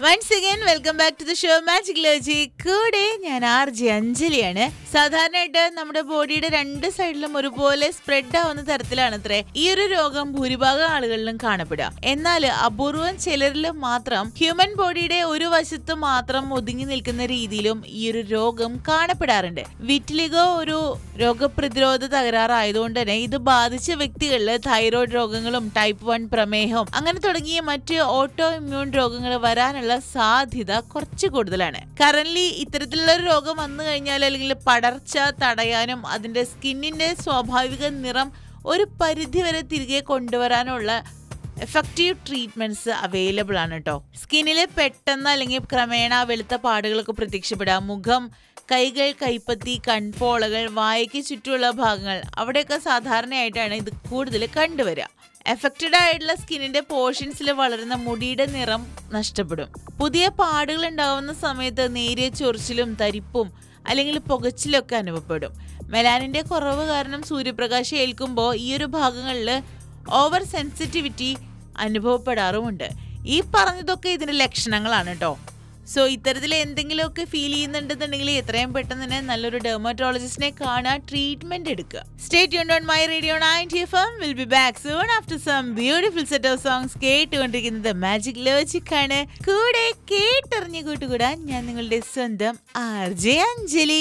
once again welcome back to the show magic logic കൂടെ ഞാൻ R J അഞ്ജലിയാണ് സാധാരണയായിട്ട് നമ്മുടെ ബോഡിയുടെ രണ്ട് സൈഡിലും ഒരുപോലെ സ്പ്രെഡ് ആവുന്ന തരത്തിലാണ് അത്രേ ഈ ഒരു രോഗം ഭൂരിഭാഗം ആളുകളിലും കാണപ്പെടുക എന്നാൽ അപൂർവം ചിലരിൽ മാത്രം ഹ്യൂമൻ ബോഡിയുടെ ഒരു വശത്ത് മാത്രം ഒതുങ്ങി നിൽക്കുന്ന രീതിയിലും ഈ ഒരു രോഗം കാണപ്പെടാറുണ്ട് വിറ്റിലിഗോ ഒരു രോഗപ്രതിരോധ തകരാറായതുകൊണ്ട് തന്നെ ഇത് ബാധിച്ച വ്യക്തികളിൽ തൈറോയ്ഡ് രോഗങ്ങളും ടൈപ്പ് വൺ പ്രമേഹവും അങ്ങനെ തുടങ്ങിയ മറ്റ് ഓട്ടോ ഇമ്മ്യൂൺ രോഗങ്ങൾ വരാനുള്ള സാധ്യത കുറച്ച് കൂടുതലാണ് കറന്റ് ഇത്തരത്തിലുള്ള ഒരു രോഗം വന്നു കഴിഞ്ഞാൽ അല്ലെങ്കിൽ പടർച്ച തടയാനും അതിന്റെ സ്കിന്നിന്റെ സ്വാഭാവിക നിറം ഒരു പരിധിവരെ തിരികെ കൊണ്ടുവരാനുള്ള എഫക്റ്റീവ് ട്രീറ്റ്മെന്റ്സ് അവൈലബിൾ ആണ് കേട്ടോ സ്കിന്നിൽ പെട്ടെന്ന് അല്ലെങ്കിൽ ക്രമേണ വെളുത്ത പാടുകളൊക്കെ പ്രത്യക്ഷപ്പെടാം മുഖം കൈകൾ കൈപ്പത്തി കൺപോളകൾ വായയ്ക്ക് ചുറ്റുമുള്ള ഭാഗങ്ങൾ അവിടെയൊക്കെ സാധാരണയായിട്ടാണ് ഇത് കൂടുതൽ കണ്ടുവരിക എഫക്റ്റഡ് ആയിട്ടുള്ള സ്കിന്നിന്റെ പോർഷൻസിൽ വളരുന്ന മുടിയുടെ നിറം നഷ്ടപ്പെടും പുതിയ പാടുകൾ ഉണ്ടാവുന്ന സമയത്ത് നേരിയ ചൊറിച്ചിലും തരിപ്പും അല്ലെങ്കിൽ പുകച്ചിലൊക്കെ അനുഭവപ്പെടും മെലാനിന്റെ കുറവ് കാരണം സൂര്യപ്രകാശം ഏൽക്കുമ്പോൾ ഈ ഒരു ഭാഗങ്ങളിൽ ഓവർ സെൻസിറ്റിവിറ്റി അനുഭവപ്പെടാറുമുണ്ട് ഈ പറഞ്ഞതൊക്കെ ഇതിന്റെ ലക്ഷണങ്ങളാണ് കേട്ടോ സോ ഇത്തരത്തിൽ എന്തെങ്കിലുമൊക്കെ ഫീൽ ചെയ്യുന്നുണ്ടെന്നുണ്ടെങ്കിൽ എത്രയും പെട്ടെന്ന് തന്നെ നല്ലൊരു ഡെർമറ്റോളജിസ്റ്റിനെ കാണാൻ ട്രീറ്റ്മെന്റ് എടുക്കുക സ്റ്റേറ്റ് യൂൺ on my radio ninety F M will be back soon after some beautiful set of songs കേട്ടുകൊണ്ടിരിക്കുന്നത് മാജിക് ലോജിക് ആണ് കൂടെ കേട്ടറിഞ്ഞു കൂട്ടുകൂടാൻ ഞാൻ നിങ്ങളുടെ സ്വന്തം ആർ ജെ അഞ്ജലി